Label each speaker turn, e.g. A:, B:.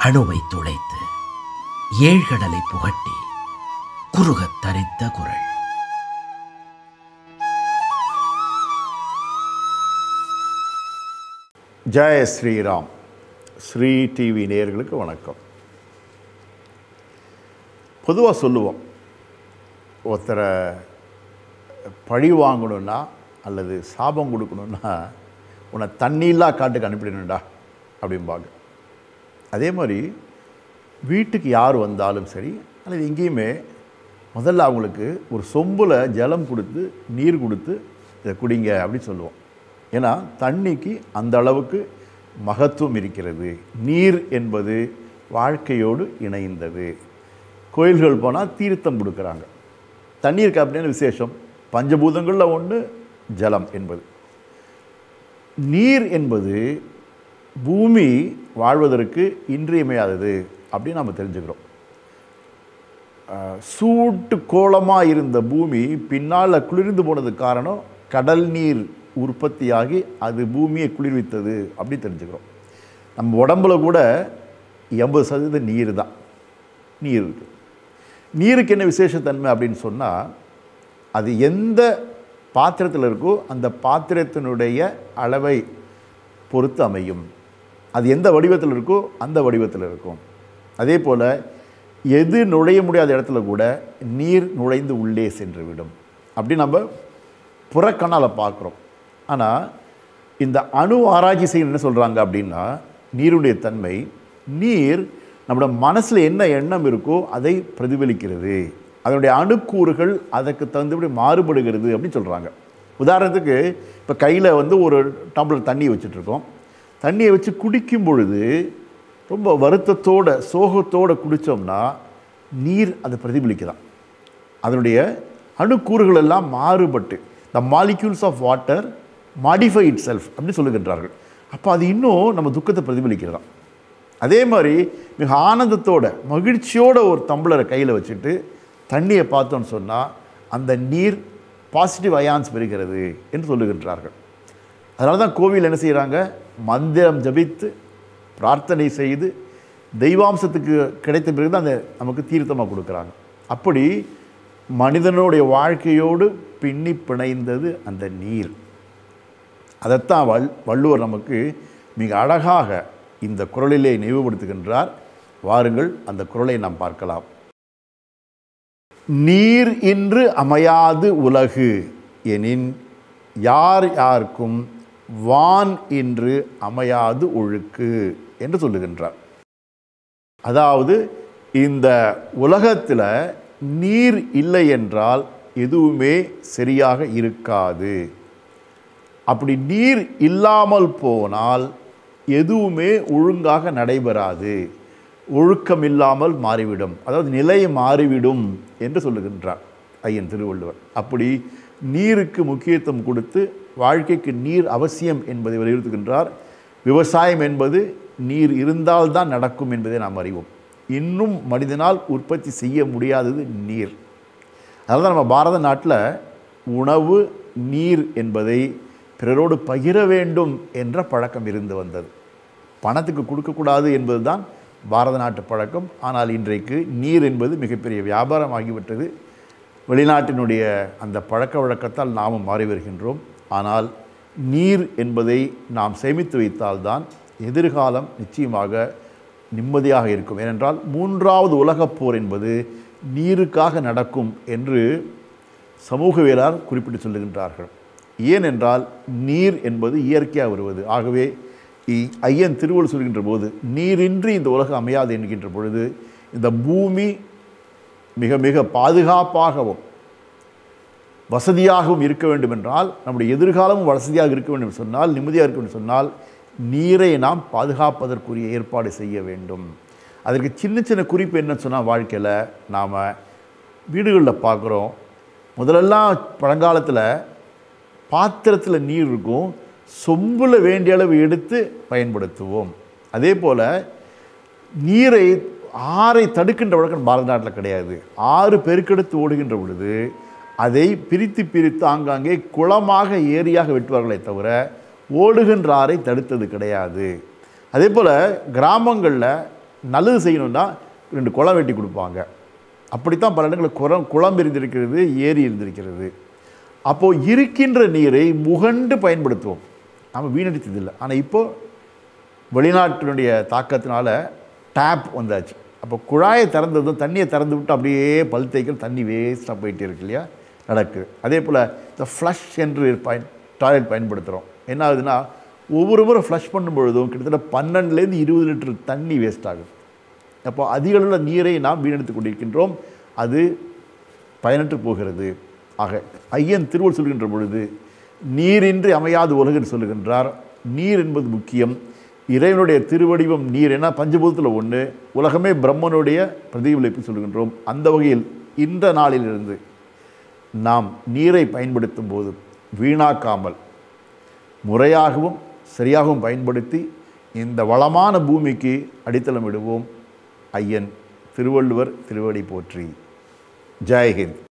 A: அணுவை துளைத்து ஏழ்கடலை புகட்டி குறுகத் தரித்த குரல்
B: ஜெய ஸ்ரீராம் ஸ்ரீ டிவி நேயர்களுக்கு வணக்கம் பொதுவாக சொல்லுவோம் ஒருத்தரை பழி வாங்கணும்னா அல்லது சாபம் கொடுக்கணும்னா உன்னை தண்ணியில்லா காட்டுக்கு அனுப்பிடணும்டா அப்படிம்பாங்க அதே மாதிரி வீட்டுக்கு யார் வந்தாலும் சரி அல்லது எங்கேயுமே முதல்ல அவங்களுக்கு ஒரு சொம்பில் ஜலம் கொடுத்து நீர் கொடுத்து இதை குடிங்க அப்படின்னு சொல்லுவோம் ஏன்னா தண்ணிக்கு அந்த அளவுக்கு மகத்துவம் இருக்கிறது நீர் என்பது வாழ்க்கையோடு இணைந்தது கோயில்கள் போனால் தீர்த்தம் கொடுக்குறாங்க தண்ணீருக்கு அப்படின்னு விசேஷம் பஞ்சபூதங்களில் ஒன்று ஜலம் என்பது நீர் என்பது பூமி வாழ்வதற்கு இன்றியமையாதது அப்படின்னு நம்ம தெரிஞ்சுக்கிறோம் அஹ், சூட்டு கோலமாக இருந்த பூமி பின்னால் குளிர்ந்து போனதுக்கு காரணம் கடல் நீர் உற்பத்தியாகி அது பூமியை குளிர்வித்தது அப்படி தெரிஞ்சுக்கிறோம் நம்ம உடம்புல கூட எண்பது சதவீதம் நீர் தான் நீர் இருக்கு நீருக்கு என்ன விசேஷத்தன்மை அப்படின்னு சொன்னால் அது எந்த பாத்திரத்தில் இருக்கோ அந்த பாத்திரத்தினுடைய அளவை பொறுத்து அமையும் அது எந்த வடிவத்தில் இருக்கோ அந்த வடிவத்தில் இருக்கும் அதே போல் எது நுழைய முடியாத இடத்துல கூட நீர் நுழைந்து உள்ளே சென்று விடும் அப்படி நம்ம புறக்கண்ணால் பார்க்குறோம் ஆனால் இந்த அணு ஆராய்ச்சி செய்ய என்ன சொல்கிறாங்க அப்படின்னா நீருடைய தன்மை நீர் நம்மளோட மனசில் என்ன எண்ணம் இருக்கோ அதை பிரதிபலிக்கிறது அதனுடைய அணுக்கூறுகள் அதற்கு தகுந்தபடி மாறுபடுகிறது அப்படின்னு சொல்கிறாங்க உதாரணத்துக்கு இப்போ கையில் வந்து ஒரு டம்ளர் தண்ணி வச்சுட்ருக்கோம் தண்ணியை வச்சு குடிக்கும் பொழுது ரொம்ப வருத்தத்தோட சோகத்தோட குடித்தோம்னா நீர் அதை பிரதிபலிக்குதான் அதனுடைய அணுக்கூறுகள் எல்லாம் மாறுபட்டு the molecules of water modify itself அப்படின்னு சொல்லுகின்றார்கள் அப்போ அது இன்னும் நம்ம துக்கத்தை பிரதிபலிக்கிறதாம் அதே மாதிரி மிக ஆனந்தத்தோட மகிழ்ச்சியோட ஒரு தம்பளரை கையில் வச்சுட்டு தண்ணியை பார்த்தோன்னு சொன்னால் அந்த நீர் பாசிட்டிவ் அயான்ஸ் பெறுகிறது என்று சொல்லுகின்றார்கள் அதனால தான் கோவில் என்ன செய்கிறாங்க மந்திரம் ஜபித்து பிரார்த்தனை செய்து தெய்வாம்சத்துக்கு கிடைத்த பிறகு தான் அந்த நமக்கு தீர்த்தமாக கொடுக்குறாங்க அப்படி மனிதனுடைய வாழ்க்கையோடு பின்னி பிணைந்தது அந்த நீர் அதைத்தான் வள் வள்ளுவர் நமக்கு மிக அழகாக இந்த குரலிலே நினைவுபடுத்துகின்றார் வாருங்கள் அந்த குரலை நாம் பார்க்கலாம் நீர் இன்று அமையாது உலகு எனின் யார் யாருக்கும் வான் இன்று அமையாது ஒழுக்கு என்று சொல்லுகின்றார் அதாவது இந்த உலகத்தில் நீர் இல்லை என்றால் எதுவுமே சரியாக இருக்காது அப்படி நீர் இல்லாமல் போனால் எதுவுமே ஒழுங்காக நடைபெறாது ஒழுக்கம் இல்லாமல் மாறிவிடும் அதாவது நிலை மாறிவிடும் என்று சொல்லுகின்றார் ஐயன் திருவள்ளுவர் அப்படி நீருக்கு முக்கியத்துவம் கொடுத்து வாழ்க்கைக்கு நீர் அவசியம் என்பதை வலியுறுத்துகின்றார் விவசாயம் என்பது நீர் இருந்தால்தான் நடக்கும் என்பதை நாம் அறிவோம் இன்னும் மனிதனால் உற்பத்தி செய்ய முடியாதது நீர் அதனால தான் நம்ம பாரத நாட்டில் உணவு நீர் என்பதை பிறரோடு பகிர வேண்டும் என்ற பழக்கம் இருந்து வந்தது பணத்துக்கு கொடுக்கக்கூடாது என்பதுதான் பாரத நாட்டு பழக்கம் ஆனால் இன்றைக்கு நீர் என்பது மிகப்பெரிய வியாபாரம் ஆகிவிட்டது வெளிநாட்டினுடைய அந்த பழக்க வழக்கத்தால் நாமும் மாறி வருகின்றோம் ஆனால் நீர் என்பதை நாம் சேமித்து வைத்தால்தான் எதிர்காலம் நிச்சயமாக நிம்மதியாக இருக்கும் ஏனென்றால் மூன்றாவது உலகப் போர் என்பது நீருக்காக நடக்கும் என்று சமூகவியலார் குறிப்பிட்டு சொல்லுகின்றார்கள் ஏனென்றால் நீர் என்பது இயற்கையாக வருவது ஆகவே இ- ஐயன் திருவள்ளுவர் சொல்கின்ற போது நீரின்றி இந்த உலகம் அமையாது என்கின்ற பொழுது இந்த பூமி மிக மிக பாதுகாப்பாகவும் வசதியாகவும் இருக்க வேண்டும் என்றால் நம்முடைய எதிர்காலமும் வசதியாக இருக்க வேண்டும் என்று சொன்னால் நிம்மதியாக இருக்க வேண்டும் என்று சொன்னால் நீரை நாம் பாதுகாப்பதற்குரிய ஏற்பாடு செய்ய வேண்டும் அதற்கு சின்ன சின்ன குறிப்பு என்னன்னு சொன்னால் வாழ்க்கையில் நாம் வீடுகளில் பார்க்குறோம் முதலெல்லாம் பழங்காலத்தில் பாத்திரத்தில் நீர் இருக்கும் சொம்பில் வேண்டிய அளவு எடுத்து பயன்படுத்துவோம் அதே போல் நீரை ஆறை தடுக்கின்ற வழக்கம் பாரத நாட்டில் கிடையாது ஆறு பெருக்கெடுத்து ஓடுகின்ற பொழுது அதை பிரித்து பிரித்து ஆங்காங்கே குளமாக ஏரியாக வெட்டுவார்களே தவிர ஓடுகின்ற ஆறை தடுத்தது கிடையாது அதே போல் கிராமங்களில் நல்லது செய்யணும்னா ரெண்டு குளம் வெட்டி கொடுப்பாங்க அப்படித்தான் பல இடங்களில் குளம் குளம் இருந்திருக்கிறது ஏரி இருந்திருக்கிறது அப்போது இருக்கின்ற நீரை முகண்டு பயன்படுத்துவோம் நம்ம வீணடித்ததில்லை ஆனால் இப்போது வெளிநாட்டினுடைய தாக்கத்தினால டேப் வந்தாச்சு அப்போ குழாயை திறந்ததும் தண்ணியை திறந்து விட்டு அப்படியே பல் தேய்க்கிற தண்ணி வேஸ்ட்டாக போயிட்டே இருக்கு இல்லையா நடக்குது அதே போல் இந்த ஃப்ளஷ் என்று பயன் டாய்லெட் பயன்படுத்துகிறோம் என்ன ஆகுதுன்னா ஒவ்வொரு முறை ஃப்ளஷ் பண்ணும் பொழுதும் கிட்டத்தட்ட பன்னெண்டுலேருந்து இருபது லிட்டர் தண்ணி வேஸ்ட் ஆகுது அப்போ அதிக அளவில் நீரை நாம் வீணடித்துக் கொண்டிருக்கின்றோம் அது பயனற்று போகிறது ஆக ஐயன் திருவள் சொல்கின்ற பொழுது நீரின்றி அமையாது உலகில் சொல்லுகின்றார் நீர் என்பது முக்கியம் இறைவனுடைய திருவடிவம் நீர் என பஞ்சபூதத்தில் ஒன்று உலகமே பிரம்மனுடைய பிரதிபலிப்பு சொல்கின்றோம் அந்த வகையில் இந்த நாளிலிருந்து நாம் நீரை பயன்படுத்தும் போது வீணாக்காமல் முறையாகவும் சரியாகவும் பயன்படுத்தி இந்த வளமான பூமிக்கு அடித்தளம் இடுவோம் ஐயன் திருவள்ளுவர் திருவடி போற்றி ஜெய்ஹிந்த்